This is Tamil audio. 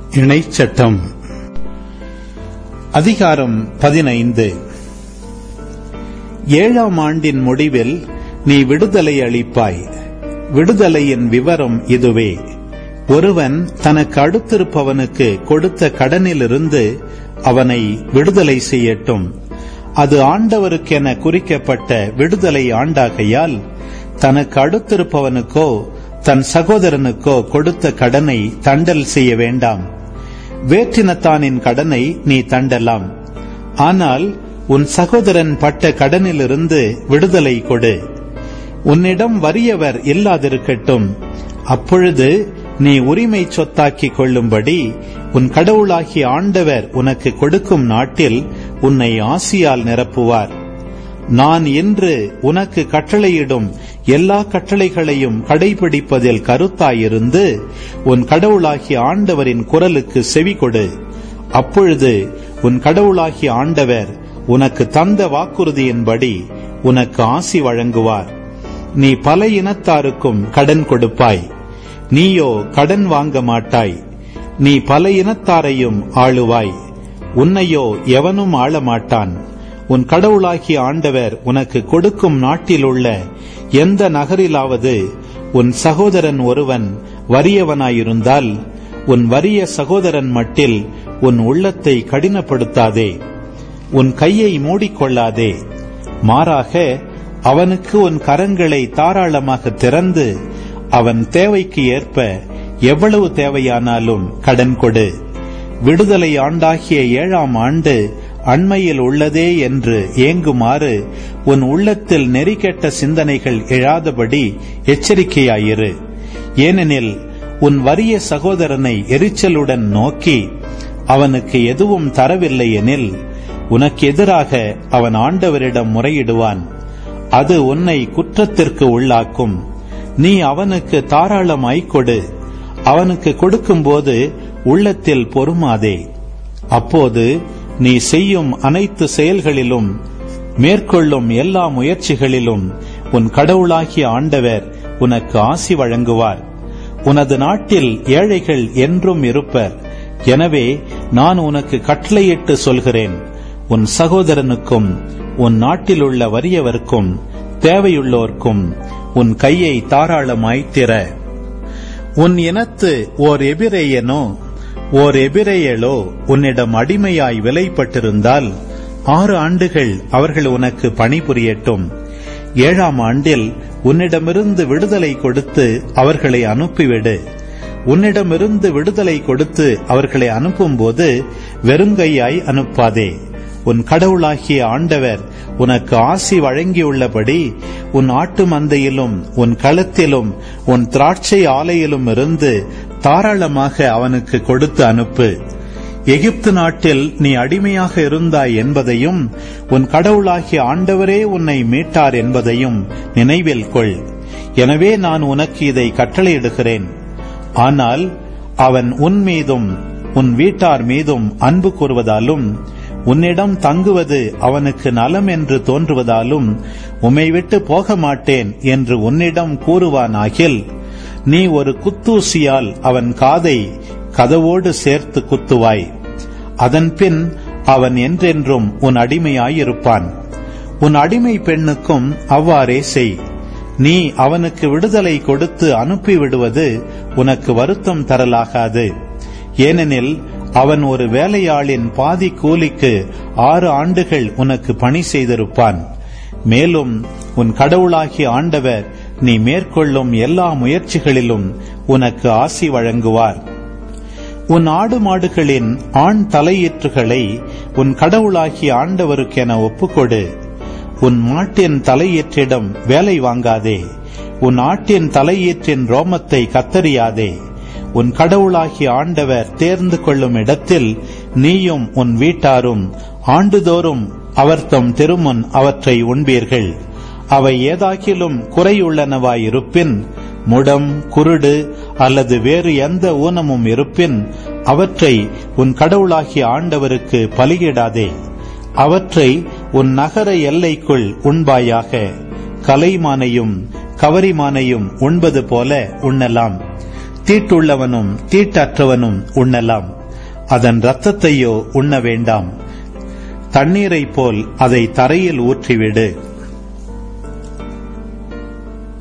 இணைச்சட்டம் அதிகாரம் பதினைந்து ஏழாம் ஆண்டின் முடிவில் நீ விடுதலை அளிப்பாய் விடுதலையின் விவரம் இதுவே ஒருவன் தனக்கு அடுத்திருப்பவனுக்கு கொடுத்த கடனிலிருந்து அவனை விடுதலை செய்யட்டும் அது ஆண்டவருக்கென குறிக்கப்பட்ட விடுதலை ஆண்டாகையால் தனக்கு அடுத்திருப்பவனுக்கோ தன் சகோதரனுக்கோ கொடுத்த கடனை தண்டல் செய்ய வேண்டாம் வேற்றினத்தானின் கடனை நீ தண்டலாம் ஆனால் உன் சகோதரன் பட்ட கடனிலிருந்து விடுதலை கொடு உன்னிடம் வறியவர் இல்லாதிருக்கட்டும் அப்பொழுது நீ உரிமை சொத்தாக்கிக் கொள்ளும்படி உன் கடவுளாகிய ஆண்டவர் உனக்கு கொடுக்கும் நாட்டில் உன்னை ஆசியால் நிரப்புவார் நான் இன்று உனக்கு கட்டளையிடும் எல்லா கட்டளைகளையும் கடைபிடிப்பதில் கருத்தாயிருந்து உன் கடவுளாகிய ஆண்டவரின் குரலுக்கு செவி கொடு அப்பொழுது உன் கடவுளாகிய ஆண்டவர் உனக்கு தந்த வாக்குறுதியின்படி உனக்கு ஆசி வழங்குவார் நீ பல இனத்தாருக்கும் கடன் கொடுப்பாய் நீயோ கடன் வாங்க மாட்டாய் நீ பல இனத்தாரையும் ஆளுவாய் உன்னையோ எவனும் ஆளமாட்டான் உன் கடவுளாகிய ஆண்டவர் உனக்கு கொடுக்கும் நாட்டிலுள்ள எந்த நகரிலாவது உன் சகோதரன் ஒருவன் வறியவனாயிருந்தால் உன் வறிய சகோதரன் மட்டில் உன் உள்ளத்தை கடினப்படுத்தாதே உன் கையை மூடிக்கொள்ளாதே மாறாக அவனுக்கு உன் கரங்களை தாராளமாக திறந்து அவன் தேவைக்கு ஏற்ப எவ்வளவு தேவையானாலும் கடன் கொடு விடுதலை ஆண்டாகிய ஏழாம் ஆண்டு அண்மையில் உள்ளதே என்று ஏங்குமாறு உன் உள்ளத்தில் நெறிகெட்ட சிந்தனைகள் எழாதபடி எச்சரிக்கையாயிரு ஏனெனில் உன் வறிய சகோதரனை எரிச்சலுடன் நோக்கி அவனுக்கு எதுவும் தரவில்லை எனில் உனக்கு எதிராக அவன் ஆண்டவரிடம் முறையிடுவான் அது உன்னை குற்றத்திற்கு உள்ளாக்கும் நீ அவனுக்கு தாராளமாய் கொடு அவனுக்கு கொடுக்கும்போது உள்ளத்தில் பொறுமாதே அப்போது நீ செய்யும் அனைத்து செயல்களிலும் மேற்கொள்ளும் எல்லா முயற்சிகளிலும் உன் கடவுளாகிய ஆண்டவர் உனக்கு ஆசி வழங்குவார் உனது நாட்டில் ஏழைகள் என்றும் இருப்பர் எனவே நான் உனக்கு கட்டளையிட்டு சொல்கிறேன் உன் சகோதரனுக்கும் உன் நாட்டில் உள்ள வறியவர்க்கும் தேவையுள்ளோர்க்கும் உன் கையை தாராளமாய் திற உன் இனத்து ஓர் எபிரேயனோ ஓர் எபிரேயலோ உன்னிடம் அடிமையாய் விலைப்பட்டிருந்தால் ஆறு ஆண்டுகள் அவர்கள் உனக்கு பணிபுரியட்டும் ஏழாம் ஆண்டில் உன்னிடமிருந்து விடுதலை கொடுத்து அவர்களை அனுப்பிவிடு உன்னிடமிருந்து விடுதலை கொடுத்து அவர்களை அனுப்பும்போது வெறுங்கையாய் அனுப்பாதே உன் கடவுளாகிய ஆண்டவர் உனக்கு ஆசி வழங்கியுள்ளபடி உன் ஆட்டு மந்தையிலும் உன் களத்திலும் உன் திராட்சை ஆலையிலும் இருந்து தாராளமாக அவனுக்கு கொடுத்து அனுப்பு எகிப்து நாட்டில் நீ அடிமையாக இருந்தாய் என்பதையும் உன் கடவுளாகிய ஆண்டவரே உன்னை மீட்டார் என்பதையும் நினைவில் கொள் எனவே நான் உனக்கு இதை கட்டளையிடுகிறேன் ஆனால் அவன் உன் மீதும் உன் வீட்டார் மீதும் அன்பு கூறுவதாலும் உன்னிடம் தங்குவது அவனுக்கு நலம் என்று தோன்றுவதாலும் உம்மை விட்டு போக மாட்டேன் என்று உன்னிடம் கூறுவானாகில் நீ ஒரு குத்தூசியால் அவன் காதை கதவோடு சேர்த்து குத்துவாய் அதன்பின் அவன் என்றென்றும் உன் அடிமையாயிருப்பான் உன் அடிமை பெண்ணுக்கும் அவ்வாறே செய் நீ அவனுக்கு விடுதலை கொடுத்து அனுப்பிவிடுவது உனக்கு வருத்தம் தரலாகாது ஏனெனில் அவன் ஒரு வேலையாளின் பாதி கூலிக்கு ஆறு ஆண்டுகள் உனக்கு பணி செய்திருப்பான் மேலும் உன் கடவுளாகிய ஆண்டவர் நீ மேற்கொள்ளும் எல்லா முயற்சிகளிலும் உனக்கு ஆசி வழங்குவார் உன் ஆடு மாடுகளின் ஆண் தலையீற்றுகளை உன் கடவுளாகிய ஆண்டவருக்கென ஒப்புக்கொடு உன் மாட்டின் தலையீற்றிடம் வேலை வாங்காதே உன் ஆட்டின் தலையீற்றின் ரோமத்தை கத்தறியாதே உன் கடவுளாகிய ஆண்டவர் தேர்ந்து கொள்ளும் இடத்தில் நீயும் உன் வீட்டாரும் ஆண்டுதோறும் அவர்தம் திருமுன் அவற்றை உண்பீர்கள் அவை ஏதாக்கிலும் குறையுள்ளனவாயிருப்பின் முடம் குருடு அல்லது வேறு எந்த ஊனமும் இருப்பின் அவற்றை உன் கடவுளாகிய ஆண்டவருக்கு பலியிடாதே அவற்றை உன் நகர எல்லைக்குள் உண்பாயாக கலைமானையும் கவரிமானையும் உண்பது போல உண்ணலாம் தீட்டுள்ளவனும் தீட்டற்றவனும் உண்ணலாம் அதன் இரத்தத்தையோ உண்ண வேண்டாம் தண்ணீரைப் போல் அதை தரையில் ஊற்றிவிடு